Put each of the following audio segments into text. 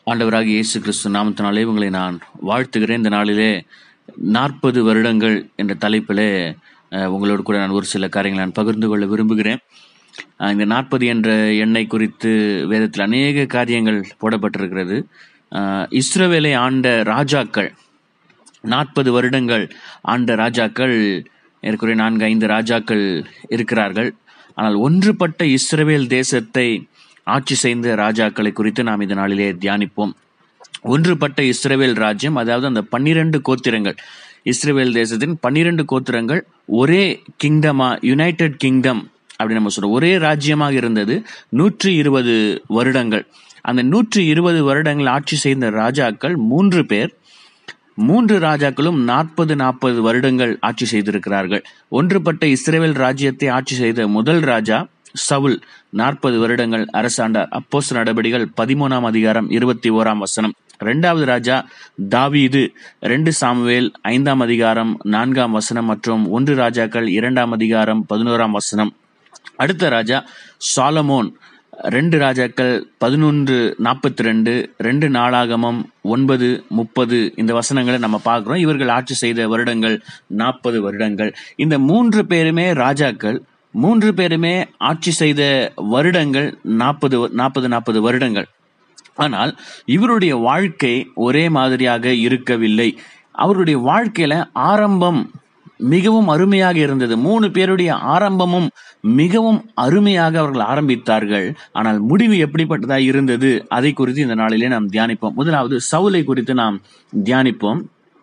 ஆண்டவராகிய இயேசு கிறிஸ்து நாமத்தினாலே உங்களை நான் வாழ்த்துகிறேன் இந்த நாளிலே நாற்பது வருடங்கள் என்ற தலைப்பிலே அஹ், உங்களோடு கூட நான் ஒரு சில காரியங்களை நான் பகிர்ந்து கொள்ள விரும்புகிறேன் அஹ், இந்த நாற்பது என்ற எண்ணை குறித்து வேதத்தில் அநேக காரியங்கள் போடப்பட்டிருக்கிறது அஹ், இஸ்ரவேலை ஆண்ட ராஜாக்கள் நாற்பது வருடங்கள் ஆண்ட ராஜாக்கள் ஏற்குறைய நான்கு ஐந்து ராஜாக்கள் இருக்கிறார்கள் ஆனால் ஒன்றுபட்ட இஸ்ரவேல் தேசத்தை ஆட்சி செய்த ராஜாக்களை குறித்து நாம் இந்த நாளிலே தியானிப்போம் ஒன்றுபட்ட இஸ்ரவேல் ராஜ்யம் அதாவது அந்த பன்னிரண்டு கோத்திரங்கள் இஸ்ரவேல் தேசத்தின் பன்னிரண்டு கோத்திரங்கள் ஒரே கிங்டமா யுனைடெட் கிங்டம் அப்படி நம்ம சொல்றோம் ஒரே ராஜ்யமாக இருந்தது நூற்றி இருபது வருடங்கள் அந்த நூற்றி இருபது வருடங்கள் ஆட்சி செய்த ராஜாக்கள் மூன்று பேர் மூன்று ராஜாக்களும் நாற்பது நாற்பது வருடங்கள் ஆட்சி செய்திருக்கிறார்கள் ஒன்றுபட்ட இஸ்ரேல் ராஜ்யத்தை ஆட்சி செய்த முதல் ராஜா சவுல் நாற்பது வருடங்கள் அரசாண்டார் அப்போஸ் நடவடிகள் பதிமூணாம் அதிகாரம் இருபத்தி ஓராம் வசனம் இரண்டாவது ராஜா தாவீது ரெண்டு சாமுவேல் ஐந்தாம் அதிகாரம் நான்காம் வசனம் மற்றும் ஒன்று ராஜாக்கள் இரண்டாம் அதிகாரம் பதினோராம் வசனம் அடுத்த ராஜா சாலமோன் ரெண்டு ராஜாக்கள் பதினொன்று நாற்பத்தி ரெண்டு ரெண்டு நாளாகமம் ஒன்பது முப்பது இந்த வசனங்களை நம்ம பார்க்கிறோம் இவர்கள் ஆட்சி செய்த வருடங்கள் நாற்பது வருடங்கள் இந்த மூன்று பேருமே ராஜாக்கள் மூன்று பேருமே ஆட்சி செய்த வருடங்கள் நாற்பது நாற்பது நாற்பது வருடங்கள் ஆனால் இவருடைய வாழ்க்கை ஒரே மாதிரியாக இருக்கவில்லை அவருடைய வாழ்க்கையில ஆரம்பம் மிகவும் அருமையாக இருந்தது மூணு பேருடைய ஆரம்பமும் மிகவும் அருமையாக அவர்கள் ஆரம்பித்தார்கள் ஆனால் முடிவு எப்படிப்பட்டதா இருந்தது அதை குறித்து இந்த நாளிலே நாம் தியானிப்போம் முதலாவது சவுலை குறித்து நாம் தியானிப்போம்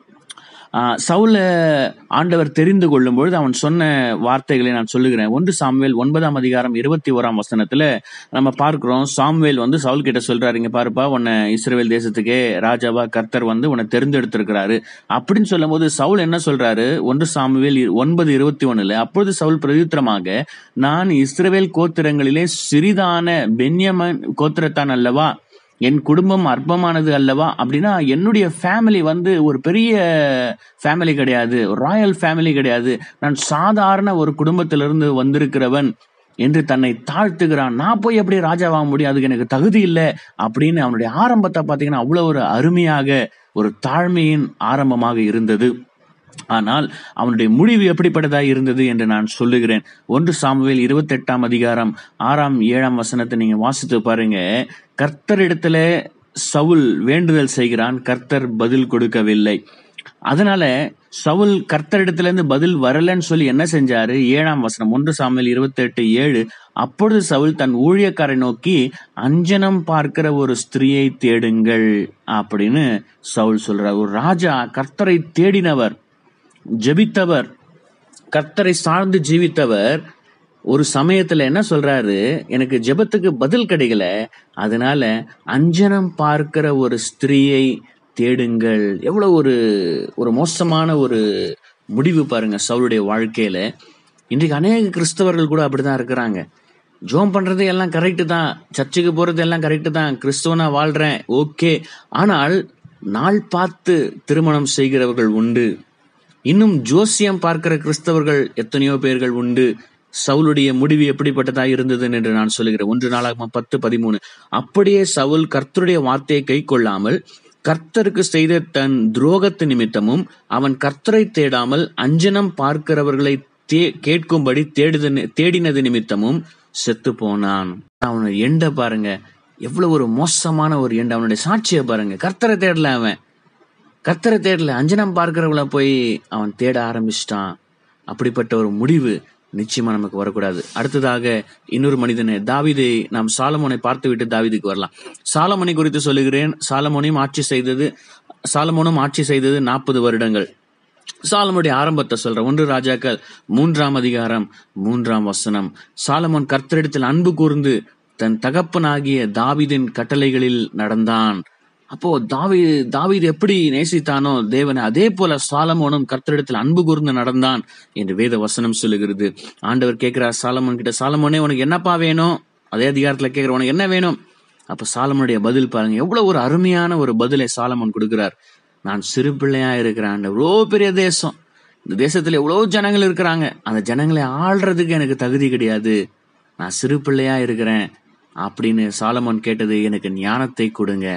ஆஹ் சவுல ஆண்டவர் தெரிந்து கொள்ளும் பொழுது அவன் சொன்ன வார்த்தைகளை நான் சொல்லுகிறேன் ஒன்று சாம்வேல் ஒன்பதாம் அதிகாரம் இருபத்தி ஓராம் வசனத்துல நம்ம பார்க்கிறோம் சாம்வேல் வந்து சவுல் கிட்ட சொல்றாரு இங்க பாருப்பா உன்னை இஸ்ரேல் தேசத்துக்கே ராஜாவா கர்த்தர் வந்து உன்னை தெரிந்தெடுத்திருக்கிறாரு அப்படின்னு சொல்லும் போது சவுல் என்ன சொல்றாரு ஒன்று சாமுவேல் இ- ஒன்பது இருபத்தி ஒண்ணுல அப்பொழுது சவுல் பிரதித்திரமாக நான் இஸ்ரவேல் கோத்திரங்களிலே சிறிதான பென்யமன் கோத்திரத்தான் அல்லவா என் குடும்பம் அற்பமானது அல்லவா அப்படின்னா என்னுடைய ஃபேமிலி வந்து ஒரு பெரிய ஃபேமிலி கிடையாது ராயல் ஃபேமிலி கிடையாது நான் சாதாரண ஒரு குடும்பத்திலிருந்து வந்திருக்கிறவன் என்று தன்னை தாழ்த்துகிறான் நான் போய் எப்படி ராஜாவாக முடியும் அதுக்கு எனக்கு தகுதி இல்லை அப்படின்னு அவனுடைய ஆரம்பத்தை பார்த்தீங்கன்னா அவ்வளோ ஒரு அருமையாக ஒரு தாழ்மையின் ஆரம்பமாக இருந்தது ஆனால் அவனுடைய முடிவு எப்படிப்பட்டதாக இருந்தது என்று நான் சொல்லுகிறேன் ஒன்று சாமுவேல் இருபத்தெட்டாம் அதிகாரம் ஆறாம் ஏழாம் வசனத்தை நீங்க வாசித்து பாருங்க கர்த்தரிடத்துல சவுல் வேண்டுதல் செய்கிறான் கர்த்தர் பதில் கொடுக்கவில்லை அதனால சவுல் கர்த்தரிடத்துல இருந்து பதில் வரலன்னு சொல்லி என்ன செஞ்சாரு ஏழாம் வசனம் ஒன்று சாமுவேல் இருபத்தெட்டு ஏழு அப்பொழுது சவுல் தன் ஊழியக்காரை நோக்கி அஞ்சனம் பார்க்கிற ஒரு ஸ்திரியை தேடுங்கள் அப்படின்னு சவுல் சொல்றார் ஒரு ராஜா கர்த்தரை தேடினவர் ஜெபித்தவர் கர்த்தரை சார்ந்து ஜீவித்தவர் ஒரு சமயத்துல என்ன சொல்றாரு எனக்கு ஜெபத்துக்கு பதில் கிடைக்கல அதனால அஞ்சனம் பார்க்கிற ஒரு ஸ்திரீயை தேடுங்கள் எவ்வளவு ஒரு ஒரு மோசமான ஒரு முடிவு பாருங்க சவுளுடைய வாழ்க்கையில இன்றைக்கு அநேக கிறிஸ்தவர்கள் கூட அப்படிதான் இருக்கிறாங்க ஜோம் பண்றது எல்லாம் கரெக்டு தான் சர்ச்சுக்கு போறது எல்லாம் கரெக்டு தான் கிறிஸ்தவனா வாழ்றேன் ஓகே ஆனால் நாள் பார்த்து திருமணம் செய்கிறவர்கள் உண்டு இன்னும் ஜோசியம் பார்க்கிற கிறிஸ்தவர்கள் எத்தனையோ பேர்கள் உண்டு சவுலுடைய முடிவு எப்படிப்பட்டதா இருந்தது என்று நான் சொல்லுகிறேன் ஒன்று நாளாக பத்து பதிமூணு அப்படியே சவுல் கர்த்தருடைய வார்த்தையை கை கொள்ளாமல் கர்த்தருக்கு செய்த தன் துரோகத்து நிமித்தமும் அவன் கர்த்தரை தேடாமல் அஞ்சனம் பார்க்கிறவர்களை தே- கேட்கும்படி தேடுது தேடினது நிமித்தமும் செத்து போனான் அவனுடைய எண்ட பாருங்க எவ்வளவு ஒரு மோசமான ஒரு எண்ட் அவனுடைய சாட்சியை பாருங்க கர்த்தரை தேடல அவன் கர்த்தரை தேடல அஞ்சனம் பார்க்கிறவங்கள போய் அவன் தேட ஆரம்பிச்சிட்டான் அப்படிப்பட்ட ஒரு முடிவு நிச்சயமா நமக்கு வரக்கூடாது அடுத்ததாக இன்னொரு மனிதனை தாவீதை நாம் சாலமோனை பார்த்துவிட்டு தாவீதுக்கு வரலாம் சாலமோனை குறித்து சொல்லுகிறேன் சாலமோனையும் ஆட்சி செய்தது சாலமோனும் ஆட்சி செய்தது நாற்பது வருடங்கள் சாலமோனுடைய ஆரம்பத்தை சொல்றேன் ஒன்று ராஜாக்கள் மூன்றாம் அதிகாரம் மூன்றாம் வசனம் சாலமோன் கர்த்தரிடத்தில் அன்பு கூர்ந்து தன் தகப்பனாகிய தாவீதின் கட்டளைகளில் நடந்தான் அப்போ தாவி தாவீது எப்படி நேசித்தானோ தேவனை அதே போல சாலமோனும் கர்த்தரிடத்தில் அன்பு கூர்ந்து நடந்தான் என்று வேத வசனம் சொல்லுகிறது ஆண்டவர் கேட்கிறார் சாலமோன் கிட்ட சாலமோனே உனக்கு என்னப்பா வேணும் அதே அதிகாரத்துல கேட்கிற உனக்கு என்ன வேணும் அப்ப சாலமோனுடைய பதில் பாருங்க எவ்வளவு ஒரு அருமையான ஒரு பதிலை சாலமோன் கொடுக்கிறார் நான் சிறு பிள்ளையா இருக்கிறேன் எவ்வளோ பெரிய தேசம் இந்த தேசத்துல எவ்வளவு ஜனங்கள் இருக்கிறாங்க அந்த ஜனங்களை ஆள்றதுக்கு எனக்கு தகுதி கிடையாது நான் சிறு பிள்ளையா இருக்கிறேன் அப்படின்னு சாலமோன் கேட்டது எனக்கு ஞானத்தை கொடுங்க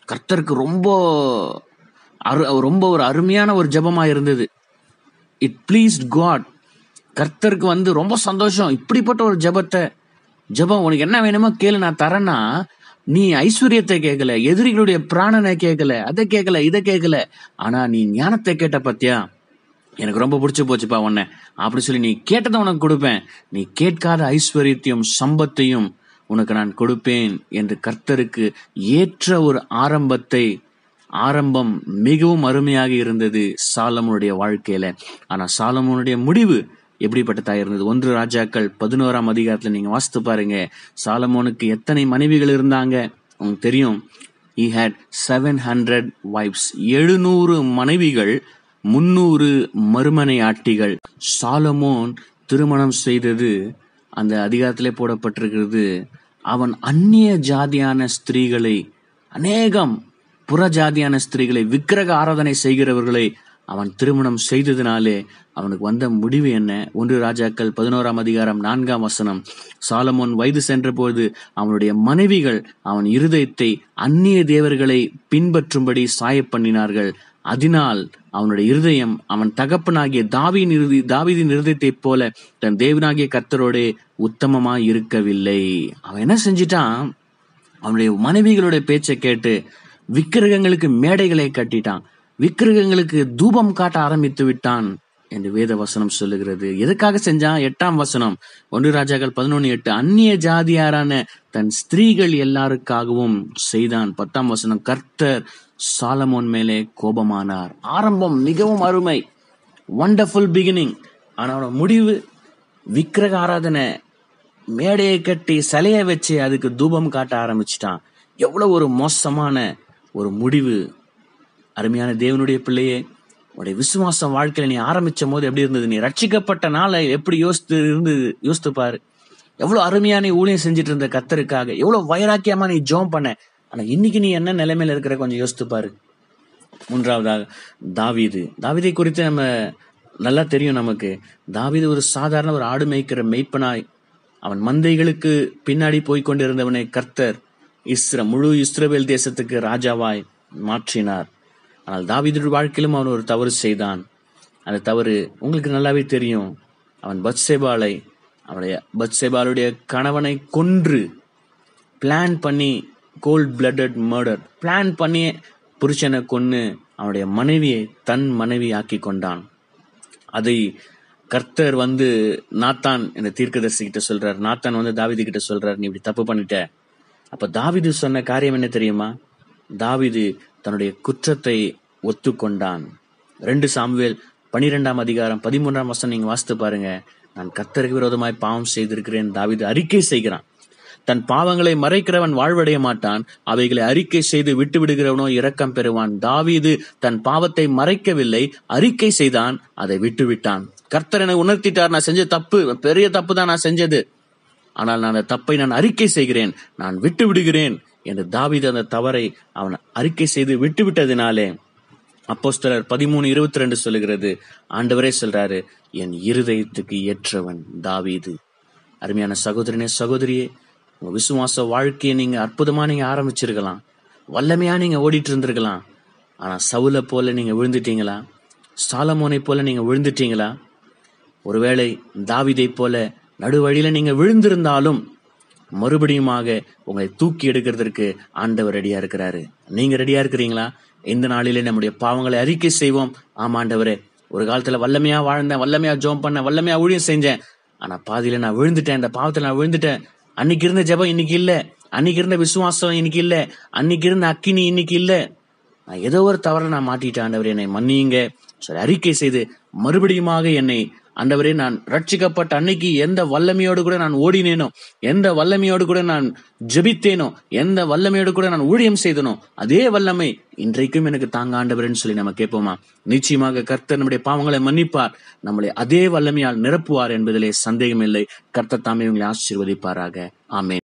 கர்த்தருக்கு ரொம்ப அரு ரொம்ப ஒரு அருமையான ஒரு ஜெபமா இருந்தது இட் ப்ளீஸ் காட் கர்த்தருக்கு வந்து ரொம்ப சந்தோஷம் இப்படிப்பட்ட ஒரு ஜெபத்தை ஜெபம் உனக்கு என்ன வேணுமோ கேளு நான் தரேன்னா நீ ஐஸ்வர்யத்தை கேட்கல எதிரிகளுடைய பிராணனை கேட்கல அதை கேட்கல இதை கேட்கல ஆனா நீ ஞானத்தை கேட்ட பத்தியா எனக்கு ரொம்ப பிடிச்சு போச்சுப்பா உன்னை அப்படி சொல்லி நீ கேட்டதை உனக்கு கொடுப்பேன் நீ கேட்காத ஐஸ்வர்யத்தையும் சம்பத்தையும் உனக்கு நான் கொடுப்பேன் என்று கர்த்தருக்கு ஏற்ற ஒரு ஆரம்பத்தை ஆரம்பம் மிகவும் அருமையாக இருந்தது சாலமோனுடைய வாழ்க்கையில ஆனா சாலமோனுடைய முடிவு எப்படிப்பட்டதா இருந்தது ஒன்று ராஜாக்கள் பதினோராம் அதிகாரத்துல நீங்க வாசித்து பாருங்க சாலமோனுக்கு எத்தனை மனைவிகள் இருந்தாங்க உங்களுக்கு தெரியும் he had seven hundred wives எழுநூறு மனைவிகள் முன்னூறு மறுமனை ஆட்டிகள் சாலமோன் திருமணம் செய்தது அந்த அதிகாரத்திலே போடப்பட்டிருக்கிறது அவன் அந்நிய ஜாதியான ஸ்திரீகளை அநேகம் புறஜாதியான ஸ்திரீகளை விக்கிரக ஆராதனை செய்கிறவர்களை அவன் திருமணம் செய்ததினாலே அவனுக்கு வந்த முடிவு என்ன ஒன்று ராஜாக்கள் பதினோராம் அதிகாரம் நான்காம் வசனம் சாலமோன் வயது சென்றபோது அவனுடைய மனைவிகள் அவன் இருதயத்தை அந்நிய தேவர்களை பின்பற்றும்படி சாய பண்ணினார்கள் அதனால் அவனுடைய இருதயம் அவன் தகப்பனாகிய தாவியின் இறுதி தாவீதின் இருதயத்தைப் போல தன் தேவனாகிய கர்த்தரோடே உத்தமமாய் இருக்கவில்லை அவன் என்ன செஞ்சிட்டான் அவனுடைய மனைவிகளுடைய பேச்சை கேட்டு விக்கிரகங்களுக்கு மேடைகளை கட்டிட்டான் விக்கிரகங்களுக்கு தூபம் காட்ட ஆரம்பித்து விட்டான் என்று வேத வசனம் சொல்லுகிறது எதுக்காக செஞ்சான் எட்டாம் வசனம் ஒன்று ராஜாக்கள் பதினொன்னு எட்டு அந்நிய ஜாதியாரான தன் ஸ்திரீகள் எல்லாருக்காகவும் செய்தான் பத்தாம் வசனம் கர்த்தர் சாலமோன் மேலே கோபமானார் ஆரம்பம் மிகவும் அருமை வண்டர்ஃபுல் பிகினிங் ஆனா அவனோட முடிவு விக்கிரக ஆராதனை மேடையை கட்டி சிலையை வச்சு அதுக்கு தூபம் காட்ட ஆரம்பிச்சிட்டான் எவ்வளவு ஒரு மோசமான ஒரு முடிவு அருமையான தேவனுடைய பிள்ளையே உடைய விசுவாச வாழ்க்கையில நீ ஆரம்பிச்ச போது எப்படி இருந்தது நீ ரட்சிக்கப்பட்ட நாளை எப்படி யோசித்து இருந்தது யோசித்து பாரு எவ்வளவு அருமையா நீ ஊழியம் செஞ்சுட்டு இருந்த கத்தருக்காக எவ்வளவு வைராக்கியமா நீ ஜோம் பண்ண ஆனா இன்னைக்கு நீ என்ன நிலைமையில இருக்கிற கொஞ்சம் யோசித்து பாரு மூன்றாவதாக தாவீது தாவீதை குறித்து நம்ம நல்லா தெரியும் நமக்கு தாவீது ஒரு சாதாரண ஒரு ஆடு மேய்க்கிற மெய்ப்பனாய் அவன் மந்தைகளுக்கு பின்னாடி போய் கொண்டிருந்தவனை கர்த்தர் இஸ்ர முழு இஸ்ரவேல் தேசத்துக்கு ராஜாவாய் மாற்றினார் ஆனால் தாவீதுடைய வாழ்க்கையிலும் அவன் ஒரு தவறு செய்தான் அந்த தவறு உங்களுக்கு நல்லாவே தெரியும் அவன் பத்சேபாலை அவனுடைய பத்சேபாலுடைய கணவனை கொன்று பிளான் பண்ணி கோல்ட் பிளட்டட் மர்டர் பிளான் பண்ணி புருஷனை கொன்னு அவனுடைய மனைவியை தன் மனைவி ஆக்கி கொண்டான் அதை கர்த்தர் வந்து நாத்தான் இந்த தீர்க்கதரிசி கிட்ட சொல்றார் நாத்தான் வந்து தாவிது கிட்ட சொல்றார் நீ இப்படி தப்பு பண்ணிட்ட அப்ப தாவிது சொன்ன காரியம் என்ன தெரியுமா தாவிது தன்னுடைய குற்றத்தை ஒத்துக்கொண்டான் ரெண்டு சாமுவேல் பனிரெண்டாம் அதிகாரம் பதிமூன்றாம் வருஷம் நீங்க வாசித்து பாருங்க நான் கர்த்தருக்கு விரோதமாய் பாவம் செய்திருக்கிறேன் தாவிது அறிக்கை செய்கிறான் தன் பாவங்களை மறைக்கிறவன் வாழ்வடைய மாட்டான் அவைகளை அறிக்கை செய்து விட்டு விடுகிறவனோ இரக்கம் பெறுவான் தாவீது தன் பாவத்தை மறைக்கவில்லை அறிக்கை செய்தான் அதை விட்டு விட்டான் கர்த்தர் என உணர்த்திட்டார் நான் செஞ்ச தப்பு பெரிய தப்பு தான் நான் செஞ்சது ஆனால் நான் அந்த தப்பை நான் அறிக்கை செய்கிறேன் நான் விட்டு விடுகிறேன் என்று தாவீது அந்த தவறை அவன் அறிக்கை செய்து விட்டு விட்டதினாலே அப்போஸ்தலர் பதிமூணு இருபத்தி ரெண்டு சொல்லுகிறது ஆண்டவரே சொல்றாரு என் இருதயத்துக்கு ஏற்றவன் தாவீது அருமையான சகோதரனே சகோதரியே உங்க விசுவாச வாழ்க்கையை நீங்க அற்புதமா நீங்க ஆரம்பிச்சிருக்கலாம் வல்லமையா நீங்க ஓடிட்டு இருந்திருக்கலாம் ஆனா சவுல போல நீங்க விழுந்துட்டீங்களா சாலமோனை போல நீங்க விழுந்துட்டீங்களா ஒருவேளை தாவிதை போல நடுவழியில நீங்க விழுந்திருந்தாலும் மறுபடியுமாக உங்களை தூக்கி எடுக்கிறதுக்கு ஆண்டவர் ரெடியா இருக்கிறாரு நீங்க ரெடியா இருக்கிறீங்களா இந்த நாளிலே நம்முடைய பாவங்களை அறிக்கை செய்வோம் ஆமாண்டவரே ஒரு காலத்துல வல்லமையா வாழ்ந்தேன் வல்லமையா ஜோம் பண்ணேன் வல்லமையா ஊழியம் செஞ்சேன் ஆனா பாதியில நான் விழுந்துட்டேன் இந்த பாவத்துல நான் விழுந்துட்டேன் அன்னைக்கு இருந்த ஜெபம் இன்னைக்கு இல்ல அன்னைக்கு இருந்த விசுவாசம் இன்னைக்கு இல்ல அன்னைக்கு இருந்த அக்கினி இன்னைக்கு இல்ல நான் ஏதோ ஒரு தவறை நான் மாட்டிட்டேன் ஆண்டவர் என்னை மன்னியுங்க சரி அறிக்கை செய்து மறுபடியுமாக என்னை ஆண்டவரே நான் ரட்சிக்கப்பட்ட அன்னைக்கு எந்த வல்லமையோடு கூட நான் ஓடினேனோ எந்த வல்லமையோடு கூட நான் ஜெபித்தேனோ எந்த வல்லமையோடு கூட நான் ஊழியம் செய்தனோ அதே வல்லமை இன்றைக்கும் எனக்கு தாங்க ஆண்டவரேன்னு சொல்லி நம்ம கேட்போமா நிச்சயமாக கர்த்தர் நம்முடைய பாவங்களை மன்னிப்பார் நம்மளை அதே வல்லமையால் நிரப்புவார் என்பதிலே சந்தேகமில்லை கர்த்தர் தாமே உங்களை ஆசீர்வதிப்பாராக ஆமென்